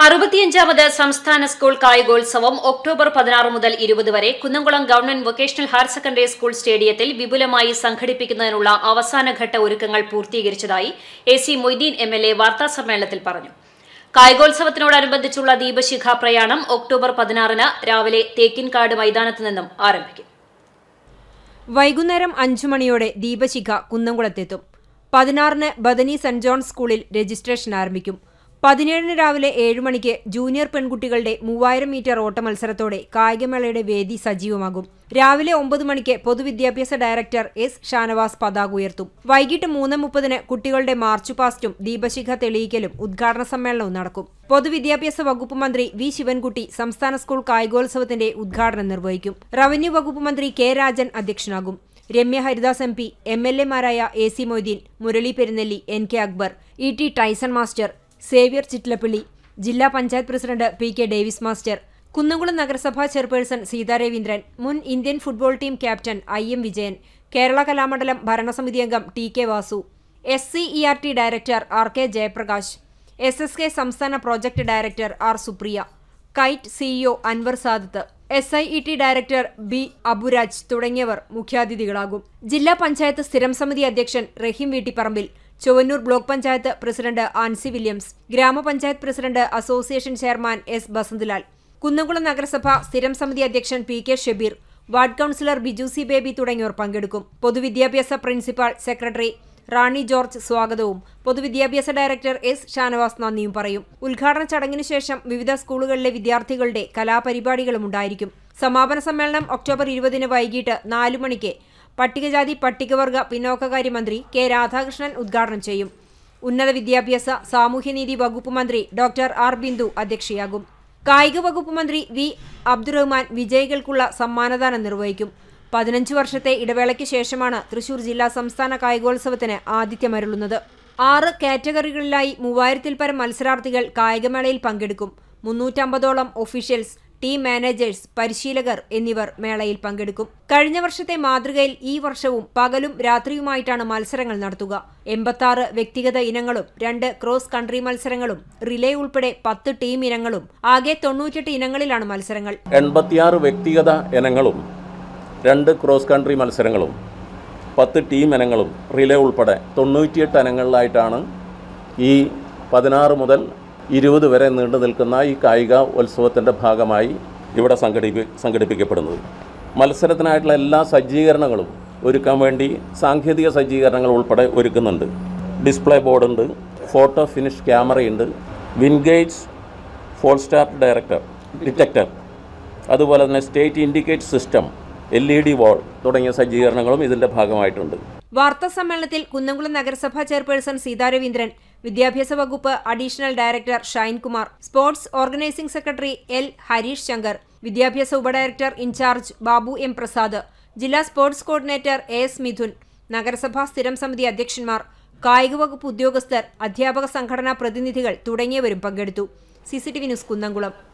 അറുപത്തിയഞ്ചാമത് സംസ്ഥാന school കായികോത്സവം October പതിനാറ് മുതൽ ഇരുപത് വരെ Kunnamkulam government vocational higher secondary school സ്റ്റേഡിയത്തിൽ വിപുലമായി സംഘടിപ്പിക്കുന്നതിനുള്ള അവസാനഘട്ട ഒരുക്കങ്ങൾ പൂർത്തീകരിച്ചതായി A C Moideen M L A വാർത്താസമ്മേളനത്തിൽ പറഞ്ഞു കായികോത്സവത്തിനോടനുബന്ധിച്ചുള്ള ദീപശിഖ പ്രയാണം ഒക്ടോബർ പതിനാറിന് രാവിലെ തേക്കിൻകാട് മൈതാനത്ത് നിന്നും ആരംഭിക്കും വൈകുന്നേരം അഞ്ചു മണിയോടെ ദീപശിഖ കുന്നംകുളത്തെത്തും പതിനാറിന് ബദനി സെന്റ് ജോൺ സ്കൂളിൽ രജിസ്ട്രേഷൻ ആരംഭിക്കും പതിനേഴിന് രാവിലെ ഏഴ് മണിക്ക് ജൂനിയർ പെൺകുട്ടികളുടെ മൂവായിരം മീറ്റർ ഓട്ട മത്സരത്തോടെ കായികമേളയുടെ വേദി സജീവമാകും രാവിലെ ഒമ്പത് മണിക്ക് പൊതുവിദ്യാഭ്യാസ ഡയറക്ടർ എസ് ഷാനവാസ് പതാക ഉയർത്തും വൈകിട്ട് മൂന്ന് മുപ്പതിന് കുട്ടികളുടെ മാർച്ച് പാസ്റ്റും ദീപശിഖ തെളിയിക്കലും ഉദ്ഘാടന സമ്മേളനവും നടക്കും പൊതുവിദ്യാഭ്യാസ വകുപ്പ് മന്ത്രി വി ശിവൻകുട്ടി സംസ്ഥാന സ്കൂൾ കായികോത്സവത്തിന്റെ ഉദ്ഘാടനം നിർവഹിക്കും റവന്യൂ വകുപ്പ് മന്ത്രി കെ രാജൻ അധ്യക്ഷനാകും Ramya Haridas M P M L എമാരായ A C Moideen Murali Perunnelli N K Akbar E T Tyson master Xavier Chittilappilly ജില്ലാ panchayat president P K Davis master Kunnamkulam നഗരസഭാ ചെയർപേഴ്സൺ സീതാ രവീന്ദ്രൻ മുൻ Indian football team captain I M Vijayan Kerala Kalamandalam ഭരണസമിതി അംഗം T K Vasu S C E R T director R K Jayaprakash S S K സംസ്ഥാന project director R Supriya KITE CEO Anvar Sadath S I E T director B Aburaj തുടങ്ങിയവർ മുഖ്യാതിഥികളാകും ജില്ലാ പഞ്ചായത്ത് സ്ഥിരം സമിതി അധ്യക്ഷൻ Raheem Veettipparambil Chowwannur block panchayat president Ancy Williams ഗ്രാമപഞ്ചായത്ത് president association chairman S Basanthlal Kunnamkulam നഗരസഭ സ്ഥിരം സമിതി അധ്യക്ഷൻ P K Shabeer ward councillor Biju C Baby തുടങ്ങിയവർ പങ്കെടുക്കും പൊതുവിദ്യാഭ്യാസ പ്രിൻസിപ്പാൾ സെക്രട്ടറി റാണി ജോർജ് സ്വാഗതവും പൊതുവിദ്യാഭ്യാസ ഡയറക്ടർ എസ് ഷാനവാസ് നന്ദിയും പറയും ഉദ്ഘാടന ചടങ്ങിന് ശേഷം വിവിധ സ്കൂളുകളിലെ വിദ്യാർത്ഥികളുടെ കലാപരിപാടികളും ഉണ്ടായിരിക്കും സമാപന സമ്മേളനം ഒക്ടോബർ ഇരുപതിന് വൈകിട്ട് നാലു മണിക്ക് പട്ടികജാതി പട്ടികവർഗ പിന്നോക്കകാര്യ മന്ത്രി കെ രാധാകൃഷ്ണൻ ഉദ്ഘാടനം ചെയ്യും ഉന്നത വിദ്യാഭ്യാസ സാമൂഹ്യനീതി വകുപ്പ് മന്ത്രി ഡോക്ടർ ആർ ബിന്ദു അധ്യക്ഷയാകും കായിക വകുപ്പ് മന്ത്രി വി അബ്ദുറഹ്മാൻ വിജയികൾക്കുള്ള സമ്മാനദാനം നിർവഹിക്കും പതിനഞ്ച് വർഷത്തെ ഇടവേളയ്ക്ക് ശേഷമാണ് തൃശൂർ ജില്ലാ സംസ്ഥാന കായികോത്സവത്തിന് ആതിഥ്യമരുളുന്നത് ആറ് കാറ്റഗറികളിലായി മൂവായിരത്തിൽ പരം മത്സരാർത്ഥികൾ കായികമേളയിൽ പങ്കെടുക്കും മുന്നൂറ്റമ്പതോളം ഒഫീഷ്യൽസ് ടീം മാനേജേഴ്സ് പരിശീലകർ എന്നിവർ മേളയിൽ പങ്കെടുക്കും കഴിഞ്ഞ വർഷത്തെ മാതൃകയിൽ ഈ വർഷവും പകലും രാത്രിയുമായിട്ടാണ് മത്സരങ്ങൾ നടത്തുക എൺപത്തി വ്യക്തിഗത ഇനങ്ങളും രണ്ട് ക്രോസ് കൺട്രി മത്സരങ്ങളും റിലേ ഉൾപ്പെടെ പത്ത് ടീം ഇനങ്ങളും ആകെ തൊണ്ണൂറ്റെട്ട് ഇനങ്ങളിലാണ് മത്സരങ്ങൾ എൺപത്തിയാറ് വ്യക്തിഗത ഇനങ്ങളും രണ്ട് ക്രോസ് കൺട്രി മത്സരങ്ങളും പത്ത് ടീം ഇനങ്ങളും റിലേ ഉൾപ്പെടെ തൊണ്ണൂറ്റിയെട്ട് ഇനങ്ങളിലായിട്ടാണ് ഈ പതിനാറ് മുതൽ ഇരുപത് വരെ നീണ്ടു നിൽക്കുന്ന ഈ കായിക ഉത്സവത്തിൻ്റെ ഭാഗമായി ഇവിടെ സംഘടിപ്പി സംഘടിപ്പിക്കപ്പെടുന്നത് മത്സരത്തിനായിട്ടുള്ള എല്ലാ സജ്ജീകരണങ്ങളും ഒരുക്കാൻ വേണ്ടി സാങ്കേതിക സജ്ജീകരണങ്ങൾ ഉൾപ്പെടെ ഒരുക്കുന്നുണ്ട് ഡിസ്പ്ലേ ബോർഡുണ്ട് ഫോട്ടോ ഫിനിഷ് ക്യാമറയുണ്ട് wind gauge foul star director detector അതുപോലെ തന്നെ state indicate system L E D wall തുടങ്ങിയ സജ്ജീകരണങ്ങളും ഇതിൻ്റെ ഭാഗമായിട്ടുണ്ട് വാർത്താ സമ്മേളനത്തിൽ കുന്നംകുളം നഗരസഭാ ചെയർപേഴ്സൺ സീതാ രവീന്ദ്രൻ വിദ്യാഭ്യാസ വകുപ്പ് additional director Shinekumar sports organising secretary L Hareesh Shankar വിദ്യാഭ്യാസ ഉപഡയറക്ടർ ഇൻചാർജ് ബാബു എം പ്രസാദ് ജില്ലാ sports coordinator A S Mithun നഗരസഭാ സ്ഥിരം സമിതി അധ്യക്ഷന്മാർ കായിക വകുപ്പ് ഉദ്യോഗസ്ഥർ അധ്യാപക സംഘടനാ പ്രതിനിധികൾ തുടങ്ങിയവരും പങ്കെടുത്തു സിസിടിവി ന്യൂസ് കുന്നംകുളം